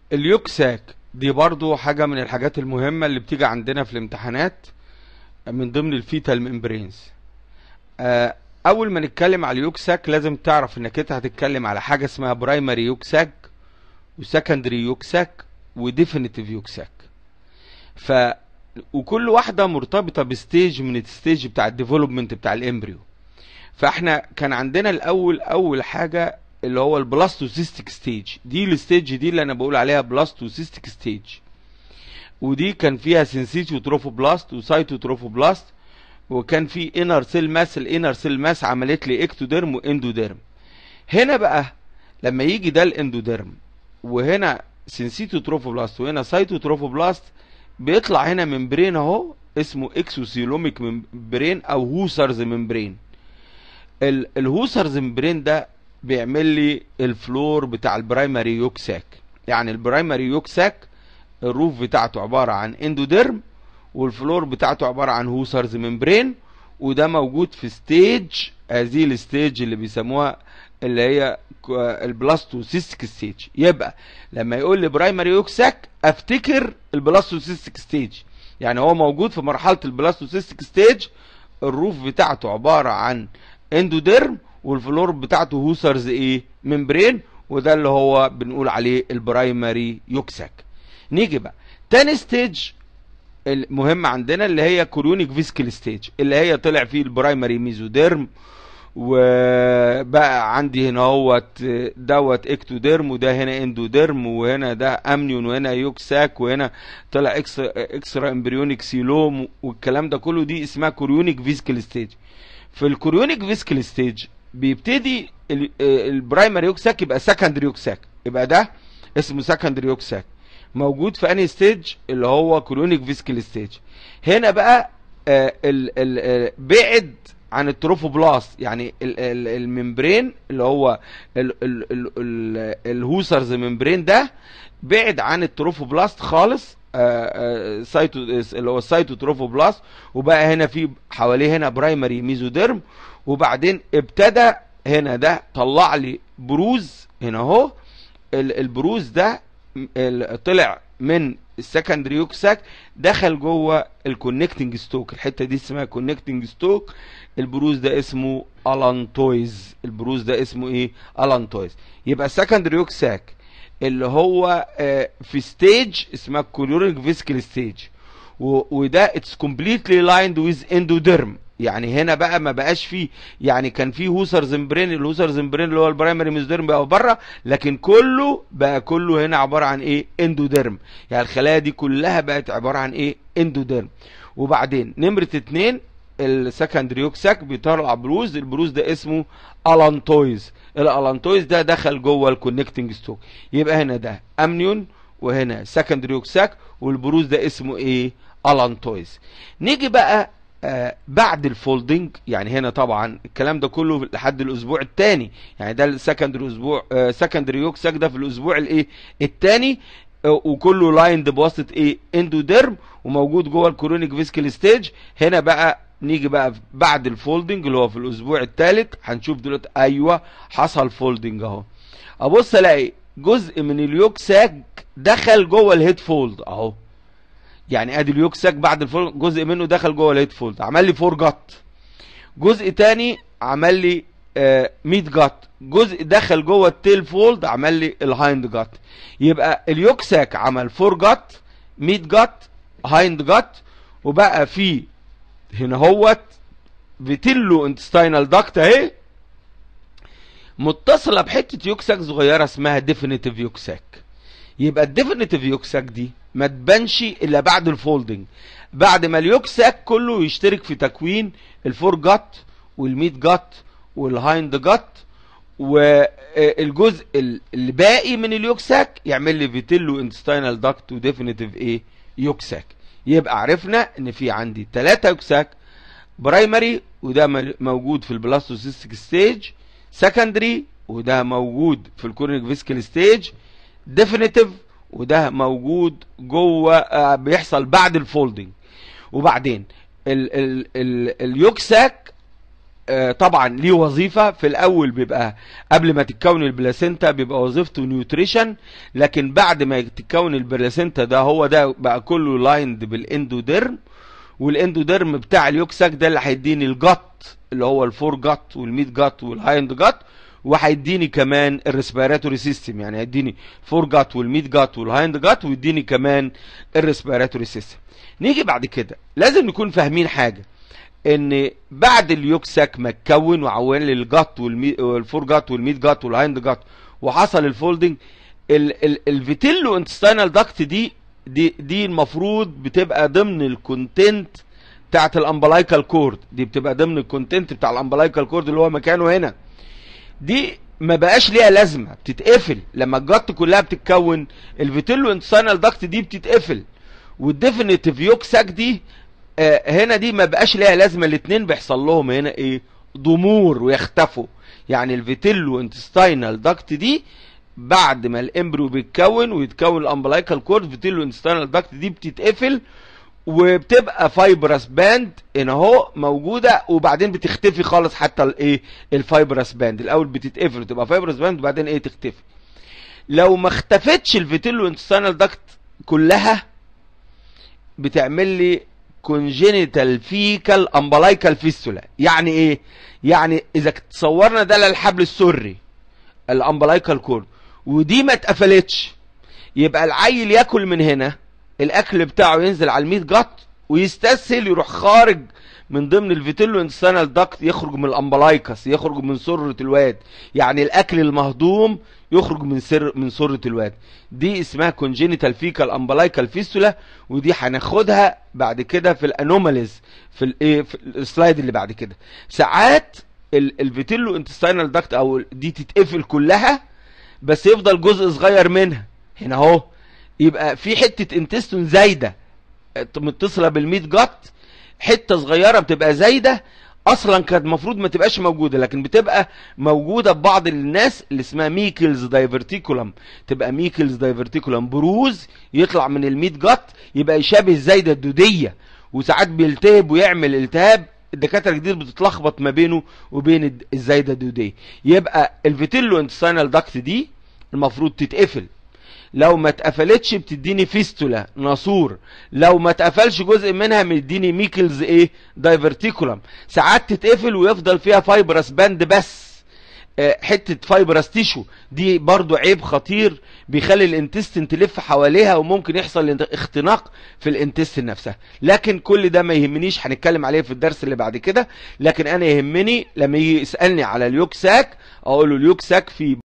اليوكساك دي برضو حاجة من الحاجات المهمة اللي بتيجي عندنا في الامتحانات من ضمن الفيتال ممبرينز آه، اول ما نتكلم على اليوكساك لازم تعرف انك انت هتتكلم على حاجة اسمها برايمري يوكساك وسكندري يوكساك وديفينيتيف يوكساك ف وكل واحدة مرتبطة بستيج من الستيج بتاع الديفلوبمنت بتاع الامبريو فاحنا كان عندنا الاول اول حاجة اللي هو البلاستوسيستيك ستيج دي الستيج دي اللي انا بقول عليها بلاستوسيستيك ستيج ودي كان فيها سنسيتيو تروفوبلاست وسايتو تروفوبلاست وكان في انر سيل ماس الانر سيل ماس عملت لي اكتوديرم واندوديرم هنا بقى لما يجي ده الاندوديرم وهنا سنسيتو تروفوبلاست وهنا سايتو تروفوبلاست بيطلع هنا ممبرين اهو اسمه اكسوسيلوميك ممبرين او هوسرز ممبرين ال- الهوسرز ممبرين ده بيعمل لي الفلور بتاع البرايمري يوكساك يعني البرايمري يوكساك الروف بتاعته عبارة عن اندوديرم والفلور بتاعته عبارة عن هوسرز ممبرين وده موجود في ستيج هذه الستيج اللي بيسموها اللي هي البلاستوسيستيك ستيج يبقى لما يقول لي برايمري يوكساك افتكر البلاستوسيستيك ستيج يعني هو موجود في مرحلة البلاستوسيستيك ستيج الروف بتاعته عبارة عن اندوديرم والفلور بتاعته هوسرز ايه ممبرين وده اللي هو بنقول عليه البرايمري يوكساك نيجي بقى تاني ستيج المهم عندنا اللي هي كوريونيك فيسكل ستيج اللي هي طلع فيه البرايمري ميزوديرم وبقى عندي هنا هوت دوت اكتوديرم وده هنا اندوديرم وهنا ده امنيون وهنا يوكساك وهنا طلع اكس اكسترا امبريونيك سيلوم والكلام ده كله دي اسمها كوريونيك فيسكل ستيج في الكوريونيك فيسكل ستيج بيبتدي ال- البرايمري يوكساك يبقى سكندري يوكساك يبقى ده اسمه سكندري يوكساك موجود في انهي ستيج اللي هو كوريونيك فيسكل ستيج هنا بقى آه، ال ال آه، بعد عن التروفوبلاست يعني ال ال الممبرين اللي هو ال ال ال ال الهوسرز ممبرين ده بعد عن التروفوبلاست خالص آه، آه، سايتو اللي هو السايتوتروفوبلاست وبقى هنا في حواليه هنا برايمري ميزوديرم وبعدين ابتدى هنا ده طلع لي بروز هنا اهو ال- البروز ده م- ال- طلع من السكندري يوكساك دخل جوه الكونكتنج ستوك الحته دي اسمها كونكتنج ستوك البروز ده اسمه الانتويز البروز ده اسمه ايه الانتويز يبقى السكندري يوكساك اللي هو آه، في ستيج اسمها كوريونيك فيسكل ستيج وده اتس كومبليتلي لايند ويز اندوديرم يعني هنا بقى ما بقاش فيه يعني كان فيه هوسر زمبرين الهوسر زمبرين اللي هو البرايمري ميزوديرم بقى بره لكن كله بقى كله هنا عباره عن ايه اندوديرم يعني الخلايا دي كلها بقت عباره عن ايه اندوديرم وبعدين نمره اتنين السكندري يوكساك بيطلع بروز البروز ده اسمه الانتويز الالانتويز ده دخل جوه الكونكتنج ستوك يبقى هنا ده امنيون وهنا سكندري يوكساك والبروز ده اسمه ايه الانتويز نيجي بقى آه بعد الفولدنج يعني هنا طبعا الكلام ده كله لحد الاسبوع الثاني يعني ده السكندري اسبوع آه سكندري يوكساك ده في الاسبوع الايه الثاني وكله لايند بواسطه ايه اندوديرم وموجود جوه الكورونيك فيسكل ستيج هنا بقى نيجي بقى بعد الفولدنج اللي هو في الاسبوع الثالث هنشوف دلوقتي ايوه حصل فولدنج اهو ابص الاقي جزء من اليوكساك دخل جوه الهيد فولد اهو يعني ادي اليوكساك بعد الفولد جزء منه دخل جوه الهيد فولد عمل لي فور جت جزء تاني عمل لي آه ميد جت جزء دخل جوه التيل فولد عمل لي الهايند جت يبقى اليوكساك عمل فور جت ميد جت هايند جت وبقى في هنا هوت فيتيلو انتستاينال داكت اهي متصله بحته يوكساك صغيره اسمها ديفينيتيف يوكساك يبقى الديفينيتيف يوكساك دي ما تبانش الا بعد الفولدنج بعد ما اليوكساك كله يشترك في تكوين الفور جت والميد جت والهايند جت والجزء اللي باقي من اليوكساك يعمل لي فيتيلو انتستاينال داكت وديفينيتيف ايه يوكساك يبقى عرفنا ان في عندي ثلاثة يوكساك برايمري وده موجود في البلاستوسيستيك ستيج سكندري وده موجود في الكورنيك فيسكل ستيج ديفينيتيف وده موجود جوه آه بيحصل بعد الفولدنج وبعدين ال ال ال اليوكساك آه، طبعا ليه وظيفة في الاول بيبقى قبل ما تتكون البلاسينتا بيبقى وظيفته نيوتريشن لكن بعد ما تتكون البلاسينتا ده هو ده بقى كله لايند بالاندوديرم والاندوديرم بتاع اليوكساك ده اللي هيديني الجت اللي هو الفور جت والميد جت والهايند جت وهيديني كمان الريسبيراتوري سيستم يعني هيديني فور جت والميد جت والهايند جت ويديني كمان الريسبيراتوري سيستم نيجي بعد كده لازم نكون فاهمين حاجه ان بعد اليوكساك ما اتكون وعوال لي الجت والمي- والفور جت والميد جت والهايند جت وحصل الفولدنج ال- ال- الفيتيلو انتستينال داكت دي دي دي المفروض بتبقى ضمن الكونتنت بتاعت الامبلايكال كورد دي بتبقى ضمن الكونتنت بتاع الامبلايكال كورد اللي هو مكانه هنا دي ما بقاش ليها لازمه بتتقفل لما الجت كلها بتتكون الفيتيلو انتستينال داكت دي بتتقفل والديفينيتيف يوكساك دي آه، هنا دي ما بقاش ليها لازمه الاثنين بيحصل لهم هنا ايه ضمور ويختفوا يعني الفيتيلو انتستينال داكت دي بعد ما الامبريو بيتكون ويتكون الامبلايكال كورد فيتيلو انتستينال داكت دي بتتقفل وبتبقى فايبرس باند هنا اهو موجوده وبعدين بتختفي خالص حتى الايه الفايبرس باند الاول بتتقفل وتبقى فايبرس باند وبعدين ايه تختفي لو ما اختفتش الفيتيلو انتستينال داكت كلها بتعمل لي كونجينيتال فيكال امبلايكال فيستولا يعني ايه يعني اذا تصورنا ده للحبل السري الامبلايكال كورد ودي ما اتقفلتش يبقى العيل ياكل من هنا الاكل بتاعه ينزل على الميت جت ويستسهل يروح خارج من ضمن الفيتيلو انسانال داكت يخرج من الامبلايكس يخرج من سرة الواد يعني الاكل المهضوم يخرج من سر من سرة الواد دي اسمها كونجينيتال فيكال امبلايكال فيستولا ودي هناخدها بعد كده في الانوماليز في الايه في السلايد اللي بعد كده ساعات ال- الفيتيلو انتستينال داكت او دي تتقفل كلها بس يفضل جزء صغير منها هنا اهو يبقى في حته انتستون زايده متصله بالميت جت حته صغيره بتبقى زايده اصلا كانت المفروض ما تبقاش موجوده لكن بتبقى موجوده ببعض الناس اللي اسمها ميكلز دايفرتيكولم تبقى ميكلز دايفرتيكولم بروز يطلع من الميت جت يبقى يشابه الزايده الدوديه وساعات بيلتهب ويعمل التهاب الدكاتره الجديد بتتلخبط ما بينه وبين الد- الزايده الدوديه يبقى الفيتيلو انتستينال داكت دي المفروض تتقفل لو ما اتقفلتش بتديني فيستولا ناسور لو ما اتقفلش جزء منها بيديني ميكلز ايه دايفرتيكولم ساعات تتقفل ويفضل فيها فايبرس باند بس آه، حته فايبرس تيشو دي برضو عيب خطير بيخلي الانتستين تلف حواليها وممكن يحصل انت- اختناق في الانتستين نفسها لكن كل ده ما يهمنيش هنتكلم عليه في الدرس اللي بعد كده لكن انا يهمني لما يجي يسالني على اليوكساك اقول له اليوكساك في